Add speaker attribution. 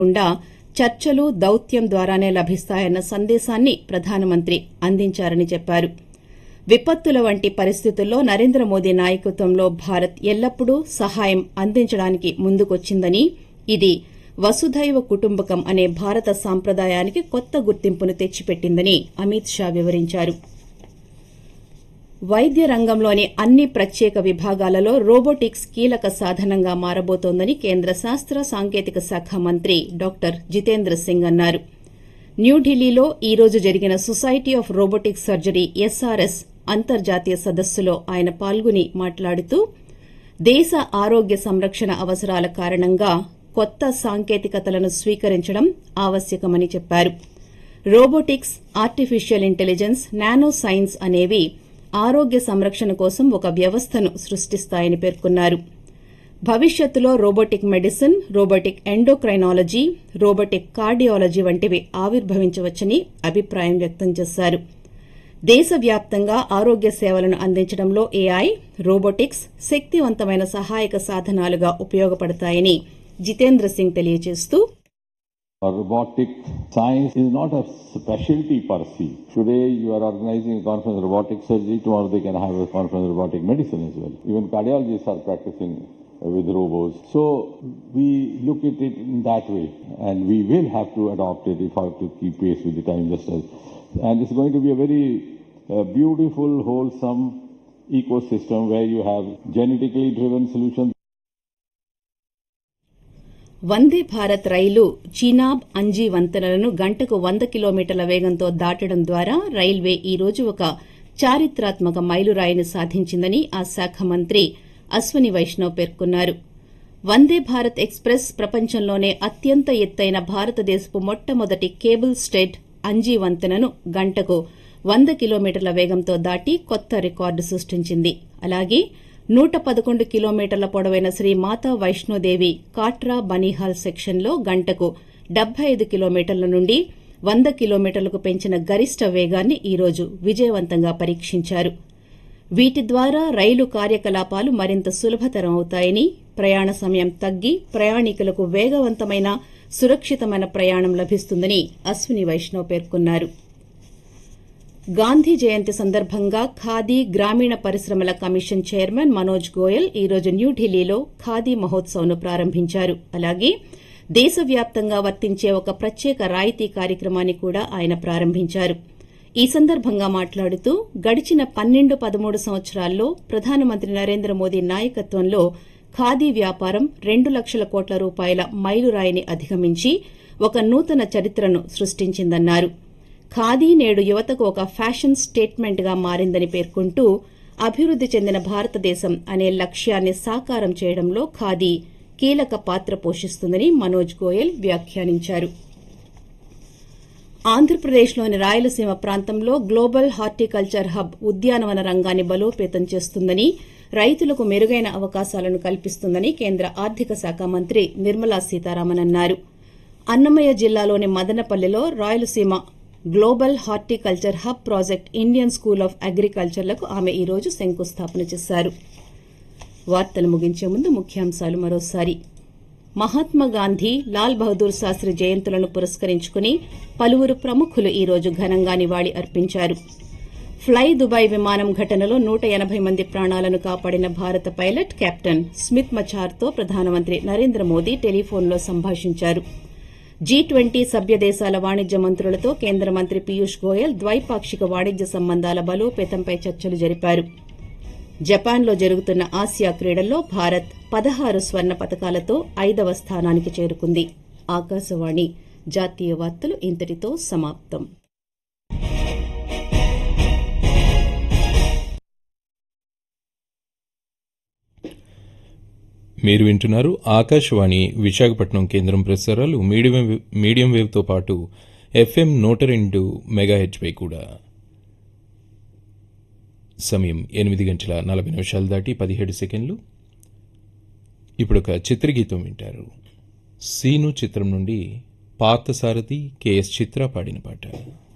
Speaker 1: కాకుండా చర్చలు దౌత్యం ద్వారానే లభిస్తాయన్న సందేశాన్ని ప్రధానమంత్రి అందించారని చెప్పారు విపత్తుల వంటి పరిస్థితుల్లో నరేంద్ర మోదీ నాయకత్వంలో భారత్ ఎల్లప్పుడూ సహాయం అందించడానికి ముందుకొచ్చిందని ఇది వసుధైవ కుటుంబకం అనే భారత సాంప్రదాయానికి కొత్త గుర్తింపును తెచ్చిపెట్టిందని అమిత్ షా వివరించారు వైద్య రంగంలోని అన్ని ప్రత్యేక విభాగాలలో రోబోటిక్స్ కీలక సాధనంగా మారబోతోందని కేంద్ర శాస్త్ర సాంకేతిక శాఖ మంత్రి డాక్టర్ జితేంద్ర సింగ్ అన్నారు న్యూఢిల్లీలో ఈ రోజు జరిగిన society of robotic surgery SRS అంతర్జాతీయ సదస్సులో ఆయన పాల్గొని మాట్లాడుతూ దేశ ఆరోగ్య సంరక్షణ అవసరాల కారణంగా కొత్త సాంకేతికతలను స్వీకరించడం ఆవశ్యకమని చెప్పారు robotics artificial intelligence nano science అనేవి ఆరోగ్య సంరక్షణ కోసం ఒక వ్యవస్థను సృష్టిస్తాయని పేర్కొన్నారు భవిష్యత్తులో robotic medicine robotic endocrinology robotic cardiology వంటివి ఆవిర్భవించవచ్చని అభిప్రాయం వ్యక్తం చేశారు దేశవ్యాప్తంగా ఆరోగ్య సేవలను అందించడంలో ఏఐ రోబోటిక్స్ శక్తివంతమైన సహాయక సాధనాలుగా ఉపయోగపడతాయని జితేంద్ర సింగ్ తెలియజేస్తూ
Speaker 2: Robotic science is not a specialty per se. Today you are organizing a conference on robotic surgery, tomorrow they can have a conference on robotic medicine as well. Even cardiologists are practicing with robots. So we look at it in that way and we will have to adopt it if I have to keep pace with the time just as. And it's going to be a very uh, beautiful, wholesome ecosystem where you have genetically driven solutions.
Speaker 1: వందే భారత్ రైలు చీనాబ్ అంజీ వంతెనలను గంటకు వంద కిలోమీటర్ల వేగంతో దాటడం ద్వారా railway ఈ రోజు ఒక చారిత్రాత్మక మైలురాయిని సాధించిందని ఆ శాఖ మంత్రి అశ్వని వైష్ణవ్ పేర్కొన్నారు వందే భారత్ ఎక్స్ప్రెస్ ప్రపంచంలోనే అత్యంత ఎత్తైన భారతదేశపు మొట్టమొదటి కేబుల్ స్టేట్ అంజీ వంతెనను గంటకు వంద కిలోమీటర్ల వేగంతో దాటి కొత్త రికార్డు సృష్టించింది అలాగే నూట పదకొండు కిలోమీటర్ల పొడవైన శ్రీ మాతా వైష్ణోదేవి కాట్రా బనీహాల్ సెక్షన్లో గంటకు డెబ్బై ఐదు కిలోమీటర్ల నుండి వంద కిలోమీటర్లకు పెంచిన గరిష్ట వేగాన్ని ఈ రోజు విజయవంతంగా పరీక్షించారు వీటి ద్వారా రైలు కార్యకలాపాలు మరింత సులభతరం అవుతాయని ప్రయాణ సమయం తగ్గి ప్రయాణికులకు వేగవంతమైన సురక్షితమైన ప్రయాణం లభిస్తుందని అశ్విని వైష్ణవ్ పేర్కొన్నారు గాంధీ జయంతి సందర్భంగా ఖాదీ గ్రామీణ పరిశ్రమల కమిషన్ చైర్మన్ మనోజ్ గోయల్ ఈ రోజు న్యూఢిల్లీలో ఖాదీ మహోత్సవ్ను ప్రారంభించారు అలాగే దేశవ్యాప్తంగా వర్తించే ఒక ప్రత్యేక రాయితీ కార్యక్రమాన్ని కూడా ఆయన ప్రారంభించారు ఈ సందర్భంగా మాట్లాడుతూ గడిచిన పన్నెండు పదమూడు సంవత్సరాల్లో ప్రధానమంత్రి నరేంద్ర మోదీ నాయకత్వంలో ఖాదీ వ్యాపారం రెండు లక్షల కోట్ల రూపాయల మైలురాయిని అధిగమించి ఒక నూతన చరిత్రను సృష్టించిందన్నారు ఖాదీ నేడు యువతకు ఒక ఫ్యాషన్ స్టేట్మెంట్ గా మారిందని పేర్కొంటూ అభివృద్ది చెందిన భారతదేశం అనే లక్ష్యాన్ని సాకారం చేయడంలో ఖాదీ కీలక పాత్ర పోషిస్తుందని మనోజ్ గోయల్ వ్యాఖ్యానించారు ఆంధ్రప్రదేశ్లోని రాయలసీమ ప్రాంతంలో గ్లోబల్ హార్టికల్చర్ హబ్ ఉద్యానవన రంగాన్ని బలోపేతం చేస్తుందని రైతులకు మెరుగైన అవకాశాలను కల్పిస్తుందని కేంద్ర ఆర్థిక శాఖ మంత్రి నిర్మలా సీతారామన్ అన్నారు అన్నమయ్య జిల్లాలోని మదనపల్లిలో Rayalaseema global horticulture hub project Indian school of అగ్రికల్చర్లకు ఆమె ఈ రోజు శంకుస్థాపన చేశారు వార్తలు ముగించే ముందు ముఖ్యాంశాలు మరోసారి మహాత్మా గాంధీ లాల్ బహదూర్ శాస్త్రి జయంతులను పురస్కరించుకుని పలువురు ప్రముఖులు ఈ రోజు ఘనంగా నివాళి అర్పించారు ఫ్లై దుబాయ్ విమానం ఘటనలో నూట ఎనబై మంది ప్రాణాలను కాపాడిన భారత పైలట్ కెప్టెన్ స్మిత్ మచార్తో ప్రధానమంత్రి నరేంద్ర మోదీ టెలిఫోన్లో సంభాషించారు జీ ట్వంటీ సభ్య దేశాల వాణిజ్య మంత్రులతో కేంద్ర మంత్రి పీయూష్ గోయల్ ద్వైపాక్షిక వాణిజ్య సంబంధాల బలోపేతంపై చర్చలు జరిపారు జపాన్లో జరుగుతున్న ఆసియా క్రీడల్లో భారత్ పదహారు స్వర్ణ పతకాలతో ఐదవ స్థానానికి చేరుకుంది ఆకాశవాణి జాతీయ వార్తలు ఇంతటితో సమాప్తం
Speaker 3: మీరు వింటున్నారు ఆకాశవాణి విశాఖపట్నం కేంద్రం ప్రసారాలు మీడియం మీడియం వేవ్తో పాటు ఎఫ్ఎం నూట రెండు మెగాహెచ్పై కూడా సమయం ఎనిమిది గంటల నలభై నిమిషాలు దాటి పదిహేడు సెకండ్లు ఇప్పుడు ఒక చిత్రగీతం వింటారు సీను చిత్రం నుండి పార్థసారథి కెఎస్ చిత్ర పాడిన పాట